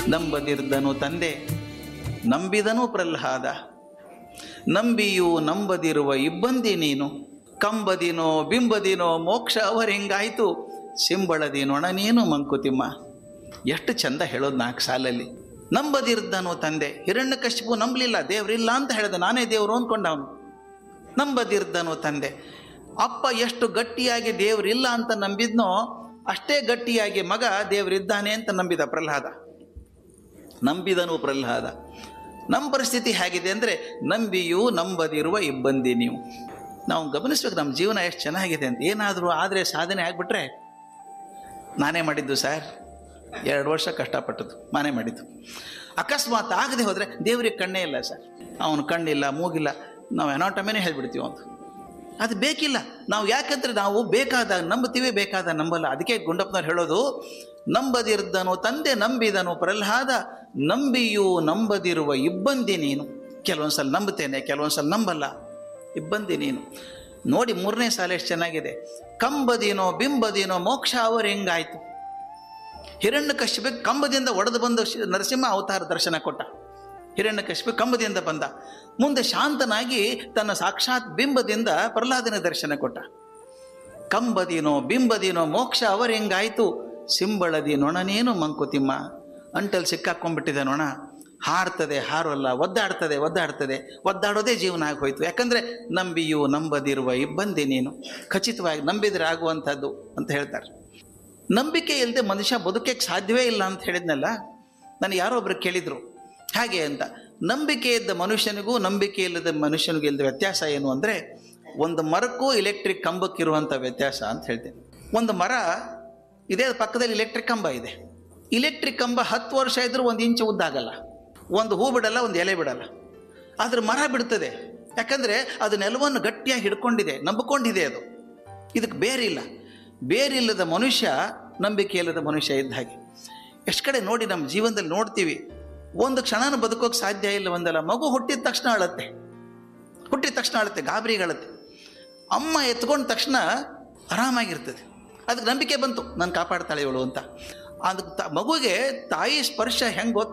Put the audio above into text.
ನಂಬದಿರ್ದನು ತಂದೆ ನಂಬಿದನು ಪ್ರಹ್ಲಾದ ನಂಬಿಯೂ ನಂಬದಿರುವ ಇಬ್ಬಂದಿ ನೀನು ಕಂಬದಿನೋ ಬಿಂಬದಿನೋ ಮೋಕ್ಷ ಅವರಿಂಗಾಯ್ತು ಸಿಂಬಳದಿ ನೊಣ ನೀನು ಮಂಕುತಿಮ್ಮ ಎಷ್ಟು ಚಂದ ಹೇಳೋದು ನಾಲ್ಕು ಸಾಲಲ್ಲಿ ನಂಬದಿರ್ದನು ತಂದೆ ಹಿರಣ್ಯಕಶಿಪು ನಂಬಲಿಲ್ಲ ದೇವರಿಲ್ಲ ಅಂತ ಹೇಳಿದ ನಾನೇ ದೇವರು ಅಂದ್ಕೊಂಡ ಅವನು ನಂಬದಿರ್ದನು ತಂದೆ ಅಪ್ಪ ಎಷ್ಟು ಗಟ್ಟಿಯಾಗಿ ದೇವರಿಲ್ಲ ಅಂತ ನಂಬಿದ್ನೋ ಅಷ್ಟೇ ಗಟ್ಟಿಯಾಗಿ ಮಗ ದೇವರಿದ್ದಾನೆ ಅಂತ ನಂಬಿದ ಪ್ರಹ್ಲಾದ ನಂಬಿದನು ಪ್ರಹ್ಲಾದ ನಮ್ಮ ಪರಿಸ್ಥಿತಿ ಹೇಗಿದೆ ಅಂದರೆ ನಂಬಿಯೂ ನಂಬದಿರುವ ಇಬ್ಬಂದಿ ನೀವು ನಾವು ಗಮನಿಸ್ಬೇಕು ನಮ್ಮ ಜೀವನ ಎಷ್ಟು ಚೆನ್ನಾಗಿದೆ ಅಂತ ಏನಾದರೂ ಆದರೆ ಸಾಧನೆ ಆಗಿಬಿಟ್ರೆ ನಾನೇ ಮಾಡಿದ್ದು ಸರ್ ಎರಡು ವರ್ಷ ಕಷ್ಟಪಟ್ಟದ್ದು ನಾನೇ ಮಾಡಿದ್ದು ಅಕಸ್ಮಾತ್ ಆಗದೆ ಹೋದರೆ ದೇವರಿಗೆ ಕಣ್ಣೇ ಇಲ್ಲ ಸರ್ ಅವನು ಕಣ್ಣಿಲ್ಲ ಮೂಗಿಲ್ಲ ನಾವು ಎನಾಟಮೇನೆ ಹೇಳ್ಬಿಡ್ತೀವಿ ಅಂತ ಅದು ಬೇಕಿಲ್ಲ ನಾವು ಯಾಕಂದ್ರೆ ನಾವು ಬೇಕಾದಾಗ ನಂಬುತ್ತೀವಿ ಬೇಕಾದ ನಂಬಲ್ಲ ಅದಕ್ಕೆ ಗುಂಡಪ್ಪನವ್ರು ಹೇಳೋದು ನಂಬದಿರ್ದನು ತಂದೆ ನಂಬಿದನು ಪ್ರಹ್ಲಾದ ನಂಬಿಯೂ ನಂಬದಿರುವ ಇಬ್ಬಂದಿ ನೀನು ಕೆಲವೊಂದ್ಸಲ ನಂಬುತ್ತೇನೆ ಕೆಲವೊಂದ್ಸಲ ನಂಬಲ್ಲ ಇಬ್ಬಂದಿ ನೀನು ನೋಡಿ ಮೂರನೇ ಸಾಲ ಎಷ್ಟು ಚೆನ್ನಾಗಿದೆ ಕಂಬದಿನೋ ಬಿಂಬದಿನೋ ಮೋಕ್ಷ ಅವರು ಹೆಂಗಾಯ್ತು ಹಿರಣ್ಯ ಕಶ್ಯಪ ಕಂಬದಿಂದ ಒಡೆದು ಬಂದು ಶಿ- ನರಸಿಂಹ ಅವತಾರ ದರ್ಶನ ಕೊಟ್ಟ ಹಿರಣ್ಯ ಕಶ್ಯಪ ಕಂಬದಿಂದ ಬಂದ ಮುಂದೆ ಶಾಂತನಾಗಿ ತನ್ನ ಸಾಕ್ಷಾತ್ ಬಿಂಬದಿಂದ ಪ್ರಹ್ಲಾದನ ದರ್ಶನ ಕೊಟ್ಟ ಕಂಬದಿನೋ ಬಿಂಬದಿನೋ ಮೋಕ್ಷ ಅವರು ಹೆಂಗಾಯ್ತು ಸಿಂಬಳದಿ ನೊಣನೇನು ಮಂಕುತಿಮ್ಮ ಅಂಟಲ್ಲಿ ಸಿಕ್ಕಾಕೊಂಡ್ಬಿಟ್ಟಿದೆ ನೊಣ ಹಾರ್ತದೆ ಹಾರೋಲ್ಲ ಒದ್ದಾಡ್ತದೆ ಒದ್ದಾಡ್ತದೆ ಒದ್ದಾಡೋದೇ ಜೀವನ ಆಗಿ ಹೋಯ್ತು ಯಾಕಂದರೆ ನಂಬಿಯೂ ನಂಬದಿರುವ ಇಬ್ಬಂದಿ ನೀನು ಖಚಿತವಾಗಿ ನಂಬಿದ್ರೆ ಆಗುವಂಥದ್ದು ಅಂತ ಹೇಳ್ತಾರೆ ನಂಬಿಕೆ ಇಲ್ಲದೆ ಮನುಷ್ಯ ಬದುಕಕ್ಕೆ ಸಾಧ್ಯವೇ ಇಲ್ಲ ಅಂತ ಹೇಳಿದ್ನಲ್ಲ ನನಗೆ ಯಾರೋ ಒಬ್ರು ಕೇಳಿದರು ಹಾಗೆ ಅಂತ ನಂಬಿಕೆ ಇದ್ದ ಮನುಷ್ಯನಿಗೂ ನಂಬಿಕೆ ಇಲ್ಲದ ಮನುಷ್ಯನಿಗೂ ಇಲ್ಲದ ವ್ಯತ್ಯಾಸ ಏನು ಅಂದರೆ ಒಂದು ಮರಕ್ಕೂ ಇಲೆಕ್ಟ್ರಿಕ್ ಕಂಬಕ್ಕಿರುವಂಥ ವ್ಯತ್ಯಾಸ ಅಂತ ಹೇಳ್ತೇನೆ ಒಂದು ಮರ ಇದೇ ಪಕ್ಕದಲ್ಲಿ ಇಲೆಕ್ಟ್ರಿಕ್ ಕಂಬ ಇದೆ ಇಲೆಕ್ಟ್ರಿಕ್ ಕಂಬ ಹತ್ತು ವರ್ಷ ಇದ್ರೂ ಒಂದು ಇಂಚು ಉದ್ದಾಗಲ್ಲ ಒಂದು ಹೂ ಬಿಡಲ್ಲ ಒಂದು ಎಲೆ ಬಿಡಲ್ಲ ಆದ್ರೆ ಮರ ಬಿಡ್ತದೆ ಯಾಕಂದರೆ ಅದು ನೆಲವನ್ನು ಗಟ್ಟಿಯಾಗಿ ಹಿಡ್ಕೊಂಡಿದೆ ನಂಬಿಕೊಂಡಿದೆ ಅದು ಇದಕ್ಕೆ ಬೇರಿಲ್ಲ ಬೇರಿಲ್ಲದ ಮನುಷ್ಯ ನಂಬಿಕೆ ಇಲ್ಲದ ಮನುಷ್ಯ ಇದ್ದ ಹಾಗೆ ಎಷ್ಟು ಕಡೆ ನೋಡಿ ನಮ್ಮ ಜೀವನದಲ್ಲಿ ನೋಡ್ತೀವಿ ಒಂದು ಕ್ಷಣನೂ ಬದುಕೋಕೆ ಸಾಧ್ಯ ಇಲ್ಲ ಒಂದಲ್ಲ ಮಗು ಹುಟ್ಟಿದ ತಕ್ಷಣ ಅಳತ್ತೆ ಹುಟ್ಟಿದ ತಕ್ಷಣ ಅಳುತ್ತೆ ಗಾಬರಿಗಳತ್ತೆ ಅಮ್ಮ ಎತ್ಕೊಂಡ ತಕ್ಷಣ ಆರಾಮಾಗಿರ್ತದೆ ಅದಕ್ಕೆ ನಂಬಿಕೆ ಬಂತು ನಾನು ಕಾಪಾಡ್ತಾಳೆ ಇವಳು ಅಂತ ಅದಕ್ಕೆ ತ ಮಗುಗೆ ತಾಯಿ ಸ್ಪರ್ಶ ಹೆಂಗೆ ಗೊತ್ತು